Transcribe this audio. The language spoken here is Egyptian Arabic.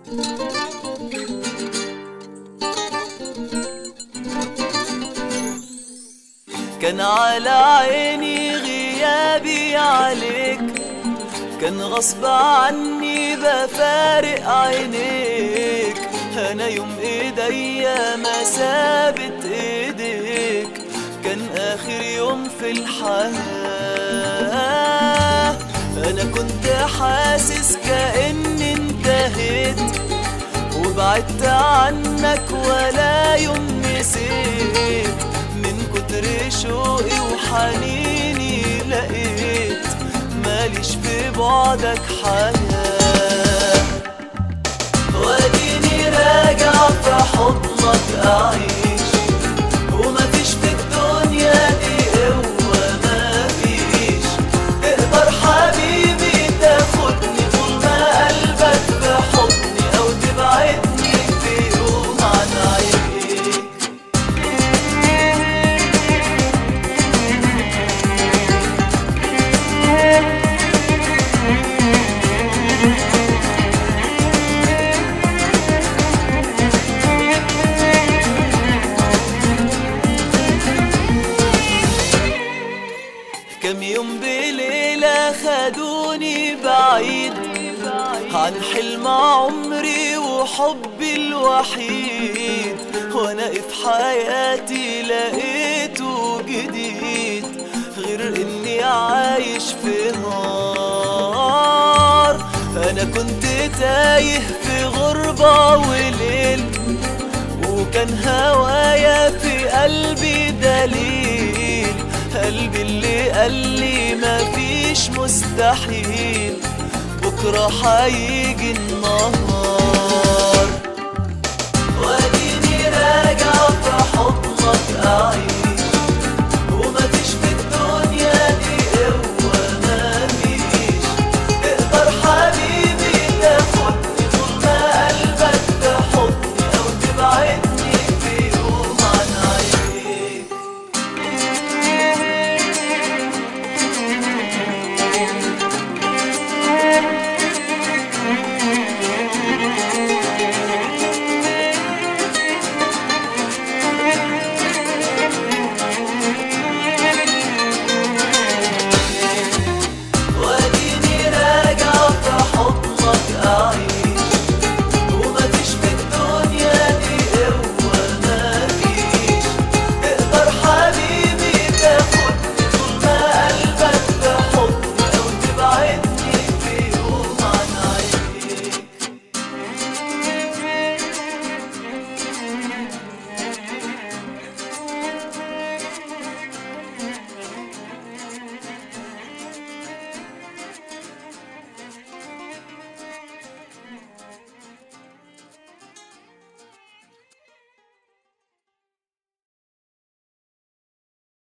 كان على عيني غيابي عليك كان غصب عني بفارق عينيك انا يوم ايديا ما سابت ايديك كان اخر يوم في الحياة انا كنت حاسس كأني انتهيت وبعدت عنك ولا يوم نسيت من كتر شوقي وحنيني لقيت ماليش في بعدك حياة واديني راجع في حضنك أعيش ومفيش في الدنيا دي قوة مفيش تقدر حبيبي تاخدني طول ما قلبك في حضني أو تبعدني في يوم عن عينيك كم يوم بليلة خدوني بعيد عن حلم عمري وحبي الوحيد وانا في حياتي لقيته جديد غير اني عايش في نار انا كنت تايه في غربة وليل وكان هوايا في قلبي دليل قلبي اللي قال لي مفيش مستحيل بكرة هيجي النهار واديني راجع في حضنك أعيش